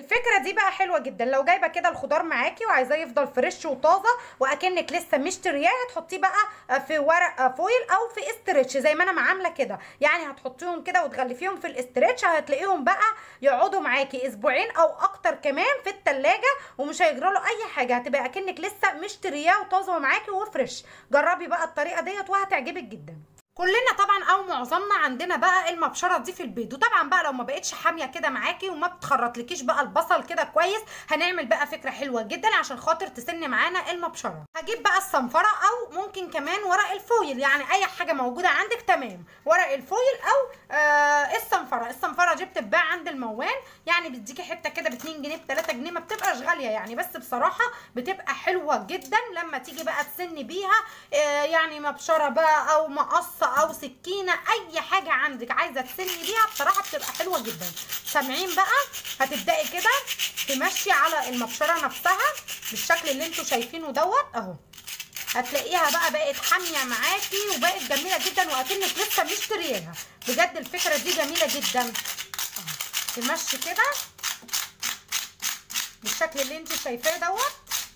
الفكره دي بقى حلوه جدا لو جايبه كده الخضار معاكي وعايزاه يفضل فريش وطازه واكنك لسه مشترياه هتحطيه بقى في ورق فويل او في استرتش زي ما انا ما عامله كده يعني هتحطيهم كده وتغلفيهم في الاسترتش هتلاقيهم بقى يقعدوا معاكي اسبوعين او اكتر كمان في التلاجة ومش هيجرى له اي حاجه هتبقى اكنك لسه مشترياه وطازه معاكي وفريش جربي بقى الطريقه ديت وهتعجبك جدا كلنا طبعا او معظمنا عندنا بقى المبشره دي في البيض وطبعا بقى لو ما بقتش حاميه كده معاكي وما بتخرطلكيش بقى البصل كده كويس هنعمل بقى فكره حلوه جدا عشان خاطر تسني معانا المبشره هجيب بقى الصنفره او ممكن كمان ورق الفويل يعني اي حاجه موجوده عندك تمام ورق الفويل او آه الصنفره الصنفره دي بتتباع عند الموان يعني بتديكي حته كده ب 2 جنيه ب 3 جنيه ما بتبقاش غاليه يعني بس بصراحه بتبقى حلوه جدا لما تيجي بقى تسني بيها آه يعني مبشره بقى او مقصه او سكينه اي حاجه عندك عايزه تسني بيها بصراحه بتبقى حلوه جدا سامعين بقى هتبداي كده تمشي على المبشره نفسها بالشكل اللي انتوا شايفينه دوت اهو هتلاقيها بقى بقت حاميه معاكي وبقت جميله جدا واكنك لسه مشترياها بجد الفكره دي جميله جدا اهو تمشي كده بالشكل اللي انت شايفاه دوت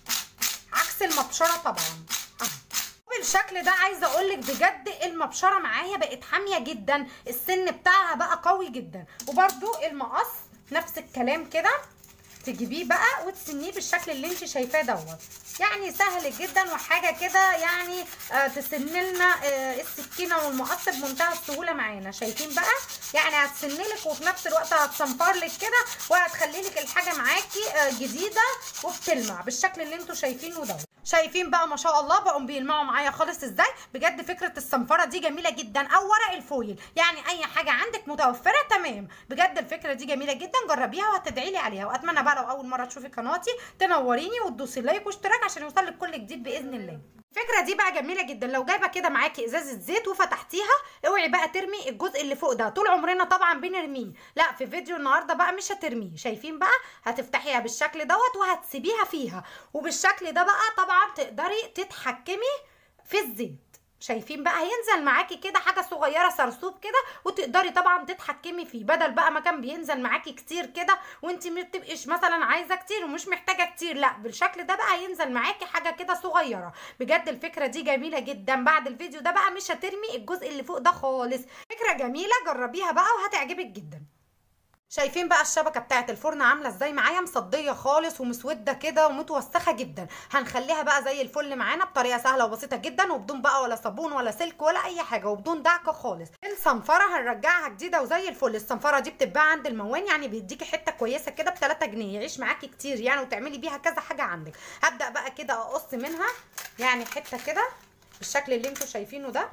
عكس المبشره طبعا اهو بالشكل ده عايزه اقول لك بجد المبشره معايا بقت حاميه جدا السن بتاعها بقى قوي جدا وبرده المقص نفس الكلام كده تجيبيه بقى وتسنيه بالشكل اللي انت شايفاه دوت يعني سهل جدا وحاجه كده يعني آه تسن لنا آه السكينه والمقص بمنتهى السهوله معانا شايفين بقى يعني هتسن لك وفي نفس الوقت هتصنفر لك كده وهتخلي لك الحاجه معاكي آه جديده وبتلمع بالشكل اللي انتوا شايفينه دوت شايفين بقى ما شاء الله بقوا بيلمعوا معايا خالص ازاي بجد فكره الصنفره دي جميله جدا او ورق الفويل يعني اي حاجه عندك متوفره تمام بجد الفكره دي جميله جدا جربيها وهتدعي لي عليها واتمنى بقى لو اول مره تشوفي قناتي تنوريني وتدوسي لايك واشتراك عشان يوصلك كل جديد باذن الله الفكره دي بقى جميله جدا لو جايبه كده معاكي ازازه زيت وفتحتيها اوعي بقى ترمي الجزء اللي فوق ده طول عمرنا طبعا بنرميه لا في فيديو النهارده بقى مش هترميه شايفين بقى هتفتحيها بالشكل دوت وهتسيبيها فيها وبالشكل ده بقى طبعا تقدري تتحكمي في الزيت شايفين بقى هينزل معاكي كده حاجه صغيره سرسوب كده وتقدري طبعا تتحكمي فيه بدل بقى ما كان بينزل معاكي كتير كده وانت ما بتبقيش مثلا عايزه كتير ومش محتاجه كتير لا بالشكل ده بقى هينزل معاكي حاجه كده صغيره بجد الفكره دي جميله جدا بعد الفيديو ده بقى مش هترمي الجزء اللي فوق ده خالص فكره جميله جربيها بقى وهتعجبك جدا شايفين بقى الشبكه بتاعه الفرن عامله ازاي معايا مصديه خالص ومسوده كده ومتوسخه جدا هنخليها بقى زي الفل معانا بطريقه سهله وبسيطه جدا وبدون بقى ولا صابون ولا سلك ولا اي حاجه وبدون دعك خالص الصنفره هنرجعها جديده وزي الفل الصنفره دي بتتباع عند الموان يعني بيديكي حته كويسه كده ب 3 جنيه يعيش معاكي كتير يعني وتعملي بيها كذا حاجه عندك هبدا بقى كده اقص منها يعني حته كده بالشكل اللي انتوا شايفينه ده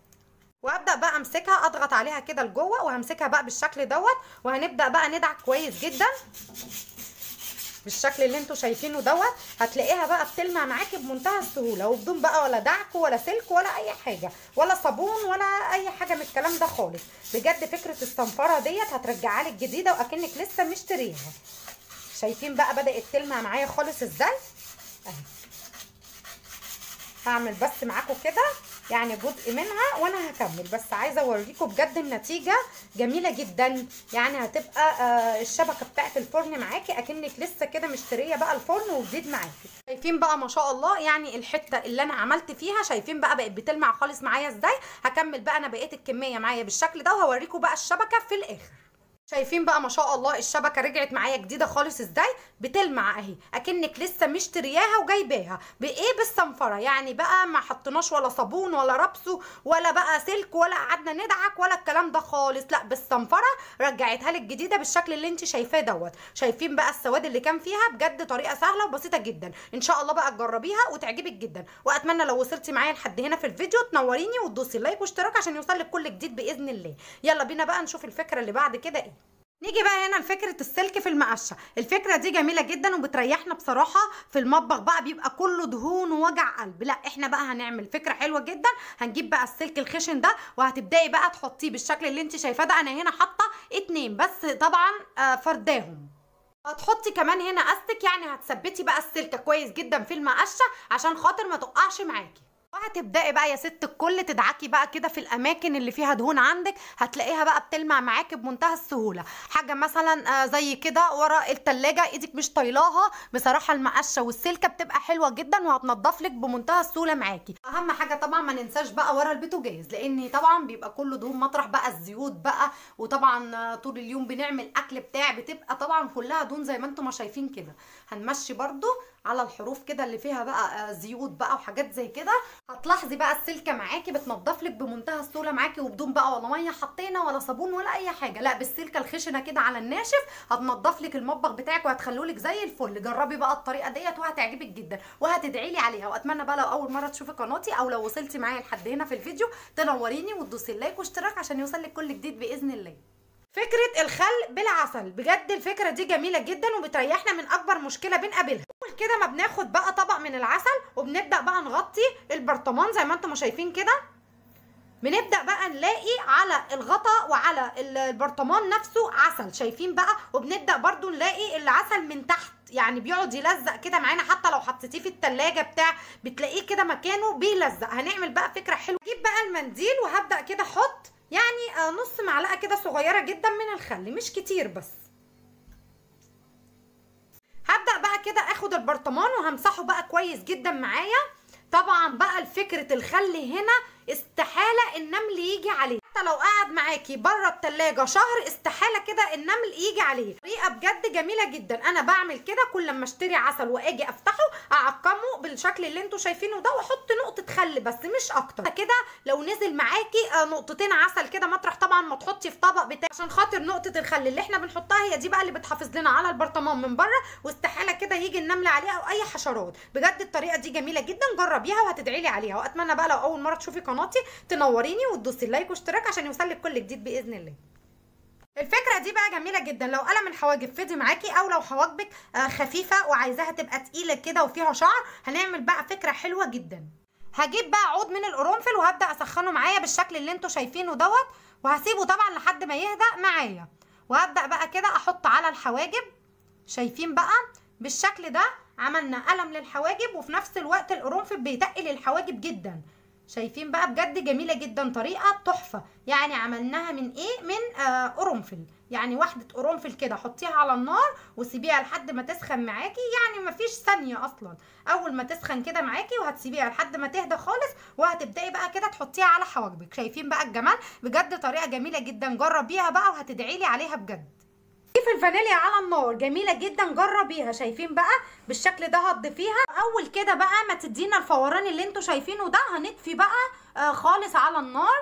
وابدا بقى امسكها اضغط عليها كده لجوه وهمسكها بقى بالشكل دوت وهنبدا بقى ندعك كويس جدا بالشكل اللي انتوا شايفينه دوت هتلاقيها بقى بتلمع معاكي بمنتهى السهوله وبدون بقى ولا دعك ولا سلك ولا اي حاجه ولا صابون ولا اي حاجه من الكلام ده خالص بجد فكره الصنفره ديت هترجعها لك جديده واكنك لسه مشتريها شايفين بقى بدات تلمع معايا خالص ازاي اهي هعمل بس معاكم كده يعني جزء منها وانا هكمل بس عايزه اوريكم بجد النتيجه جميله جدا يعني هتبقى آه الشبكه بتاعت الفرن معاكي اكنك لسه كده مشتريه بقى الفرن وجديد معاكي شايفين بقى ما شاء الله يعني الحته اللي انا عملت فيها شايفين بقى بقت بتلمع خالص معايا ازاي هكمل بقى انا بقيت الكميه معايا بالشكل ده وهوريكم بقى الشبكه في الاخر شايفين بقى ما شاء الله الشبكه رجعت معايا جديده خالص ازاي بتلمع اهي اكنك لسه مشترياها وجايباها بايه بالصنفره يعني بقى ما حطيناش ولا صابون ولا ربسو ولا بقى سلك ولا قعدنا ندعك ولا الكلام ده خالص لا بالصنفره رجعتها لك جديده بالشكل اللي انت شايفاه دوت شايفين بقى السواد اللي كان فيها بجد طريقه سهله وبسيطه جدا ان شاء الله بقى تجربيها وتعجبك جدا واتمنى لو وصلتي معايا لحد هنا في الفيديو تنوريني وتدوسي لايك واشتراك عشان يوصلك كل جديد باذن الله يلا بينا بقى نشوف الفكره اللي بعد كده ايه نيجي بقى هنا لفكره السلك في المقشه الفكره دي جميله جدا وبتريحنا بصراحه في المطبخ بقى بيبقى كله دهون ووجع قلب لا احنا بقى هنعمل فكره حلوه جدا هنجيب بقى السلك الخشن ده وهتبداي بقى تحطيه بالشكل اللي انت شايفاه ده انا هنا حاطه اتنين بس طبعا آه فرداهم هتحطي كمان هنا استك يعني هتثبتي بقى السلكه كويس جدا في المقشه عشان خاطر ما تقعش معاكي وهتبداي بقى يا ست الكل تدعكي بقى كده في الاماكن اللي فيها دهون عندك هتلاقيها بقى بتلمع معاكي بمنتهى السهوله حاجه مثلا آه، زي كده ورا التلاجة ايدك مش طايلاها بصراحه المقشه والسلكه بتبقى حلوه جدا وهتنضف لك بمنتهى السهوله معاكي اهم حاجه طبعا ما ننساش بقى ورا البوتاجاز لان طبعا بيبقى كله دهون مطرح بقى الزيوت بقى وطبعا آه، طول اليوم بنعمل اكل بتاع بتبقى طبعا كلها دهون زي ما انتم ما شايفين كده هنمشي برضو على الحروف كده اللي فيها بقى آه، زيوت بقى وحاجات زي كده هتلاحظي بقى السلكه معاكي بتنضف لك بمنتهى السهوله معاكي وبدون بقى ولا ميه حطينا ولا صابون ولا اي حاجه لا بالسلكه الخشنه كده على الناشف هتنضف لك المطبخ بتاعك وهتخليه لك زي الفل جربي بقى الطريقه ديت وهتعجبك جدا وهتدعي لي عليها واتمنى بقى لو اول مره تشوفي قناتي او لو وصلتي معايا لحد هنا في الفيديو تنوريني وتدوسي لايك واشتراك عشان يوصلك كل جديد باذن الله فكرة الخل بالعسل بجد الفكرة دي جميلة جدا وبتريحنا من أكبر مشكلة بنقابلها أول كده ما بناخد بقى طبق من العسل وبنبدأ بقى نغطي البرطمان زي ما انتم شايفين كده بنبدأ بقى نلاقي على الغطا وعلى البرطمان نفسه عسل شايفين بقى وبنبدأ برضو نلاقي العسل من تحت يعني بيقعد يلزق كده معانا حتى لو حطيتيه في التلاجة بتاع بتلاقيه كده مكانه بيلزق هنعمل بقى فكرة حلوة اجيب بقى المنديل وهبدأ كده احط يعني آه، نص معلقه كده صغيره جدا من الخل مش كتير بس هبدا بقى كده اخد البرطمان وهمسحه بقى كويس جدا معايا طبعا بقى الفكره الخل هنا استحاله النمل يجي عليه حتى لو قعد معاكي بره التلاجة شهر استحاله كده النمل يجي عليه طريقه بجد جميله جدا انا بعمل كده كل لما اشتري عسل واجي افتحه اعقمه بالشكل اللي انتوا شايفينه ده واحط نقطه خل بس مش اكتر كده لو نزل معاكي آه، نقطتين عسل كده مطرح طبعا ما تحطي في طبق بتاع عشان خاطر نقطه الخل اللي احنا بنحطها هي دي بقى اللي بتحافظ لنا على البرطمان من بره واستحاله كده يجي النمل عليها او اي حشرات بجد الطريقه دي جميله جدا جربيها وهتدعي لي عليها واتمنى بقى لو اول مره تشوفي قناتي تنوريني وتدوسي لايك واشتراك عشان يوصلك كل جديد باذن الله الفكره دي بقى جميله جدا لو قلم الحواجب فضي معاكي او لو حواجبك آه، خفيفه وعايزاها تبقى تقيله كده وفيها شعر هنعمل بقى فكره حلوه جدا هجيب بقى عود من القرنفل وهبدا اسخنه معايا بالشكل اللي انتوا شايفينه دوت وهسيبه طبعا لحد ما يهدى معايا وهبدا بقى كده احط على الحواجب شايفين بقى بالشكل ده عملنا قلم للحواجب وفي نفس الوقت القرنفل بيتقل الحواجب جدا شايفين بقى بجد جميله جدا طريقه تحفه يعني عملناها من ايه من آه قرنفل يعني واحده قرنفل كده حطيها على النار وسيبيها لحد ما تسخن معاكي يعني مفيش ثانيه اصلا اول ما تسخن كده معاكي وهتسيبيها لحد ما تهدى خالص وهتبداي بقى كده تحطيها على حواجبك شايفين بقى الجمال بجد طريقه جميله جدا جربيها بقى وهتدعي لي عليها بجد ضيف الفانيليا على النار جميله جدا جربيها شايفين بقى بالشكل ده هتضيفيها اول كده بقى ما تدينا الفوران اللي انتوا شايفينه ده هنطفي بقى آه خالص على النار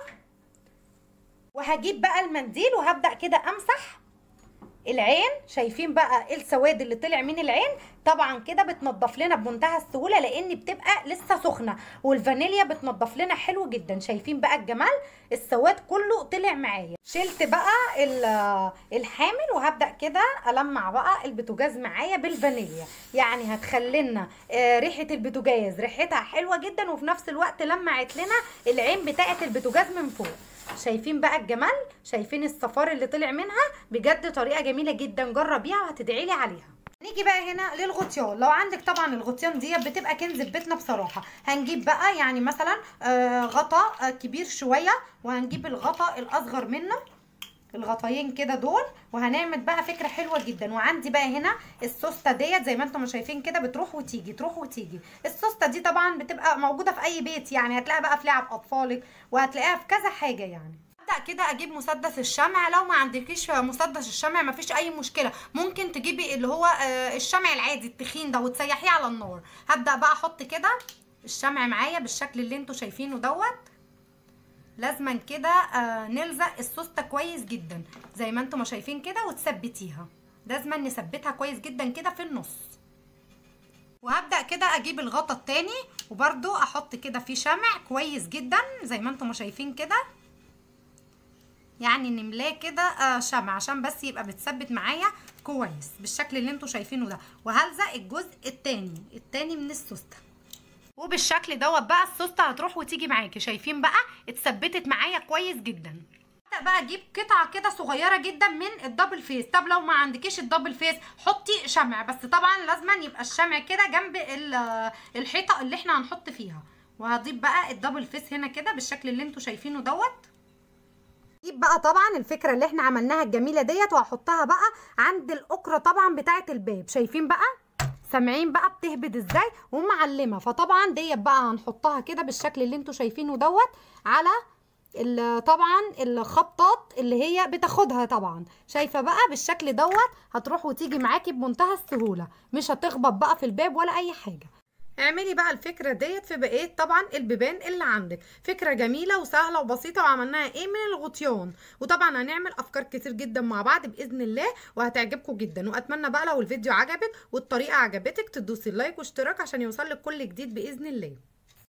وهجيب بقى المنديل وهبدا كده امسح العين شايفين بقى السواد اللي طلع من العين طبعا كده بتنضف لنا بمنتهى السهوله لان بتبقى لسه سخنه والفانيليا بتنضف لنا حلو جدا شايفين بقى الجمال السواد كله طلع معايا شلت بقى ال- الحامل وهبدا كده المع بقى البوتاجاز معايا بالفانيليا يعني هتخلي لنا آه، ريحه البوتاجاز ريحتها حلوه جدا وفي نفس الوقت لمعت لنا العين بتاعه البوتاجاز من فوق شايفين بقى الجمال شايفين الصفار اللي طلع منها بجد طريقه جميله جدا جربيها وهتدعي لي عليها نيجي بقى هنا للغطيان لو عندك طبعا الغطيان دي بتبقى كنز في بيتنا بصراحه هنجيب بقى يعني مثلا آه، غطا آه، كبير شويه وهنجيب الغطا الاصغر منه الغطايين كده دول وهنعمل بقى فكره حلوه جدا وعندي بقى هنا السوسته ديت زي ما انتم شايفين كده بتروح وتيجي تروح وتيجي السوسته دي طبعا بتبقى موجوده في اي بيت يعني هتلاقيها بقى في لعب اطفالك وهتلاقيها في كذا حاجه يعني ابدا كده اجيب مسدس الشمع لو ما عندكيش مسدس الشمع ما فيش اي مشكله ممكن تجيبي اللي هو آه، الشمع العادي التخين ده وتسيحيه على النار هبدا بقى احط كده الشمع معايا بالشكل اللي انتوا شايفينه دوت لازما كده آه نلزق السوسته كويس جدا زي ما انتم ما شايفين كده وتثبتيها لازما نثبتها كويس جدا كده في النص وهبدا كده اجيب الغطا التاني وبرده احط كده فيه شمع كويس جدا زي ما انتم ما شايفين كده يعني نملاه كده آه شمع عشان بس يبقى بتثبت معايا كويس بالشكل اللي انتوا شايفينه ده وهلزق الجزء التاني التاني من السوسته وبالشكل دوت بقى السوسته هتروح وتيجي معاكي شايفين بقى اتثبتت معايا كويس جدا ابدا بقى اجيب قطعه كده صغيره جدا من الدبل فيس طب لو ما عندكيش الدبل فيس حطي شمع بس طبعا لازما يبقى الشمع كده جنب ال- الحيطه اللي احنا هنحط فيها وهضيف بقى الدبل فيس هنا كده بالشكل اللي انتوا شايفينه دوت اجيب بقى طبعا الفكره اللي احنا عملناها الجميله ديت وهحطها بقى عند الاكره طبعا بتاعه الباب شايفين بقى سامعين بقى بتهبد ازاي ومعلمه فطبعا ديت بقى هنحطها كده بالشكل اللي انتوا شايفينه دوت على طبعا الخبطات اللي هي بتاخدها طبعا شايفه بقى بالشكل دوت هتروح وتيجي معاكي بمنتهى السهوله مش هتخبط بقى في الباب ولا اي حاجه اعملي بقى الفكره ديت في بقيه طبعا البيبان اللي عندك فكره جميله وسهله وبسيطه وعملناها ايه من الغطيان وطبعا هنعمل افكار كتير جدا مع بعض باذن الله وهتعجبكم جدا واتمنى بقى لو الفيديو عجبك والطريقه عجبتك تدوسي لايك واشتراك عشان يوصلك كل جديد باذن الله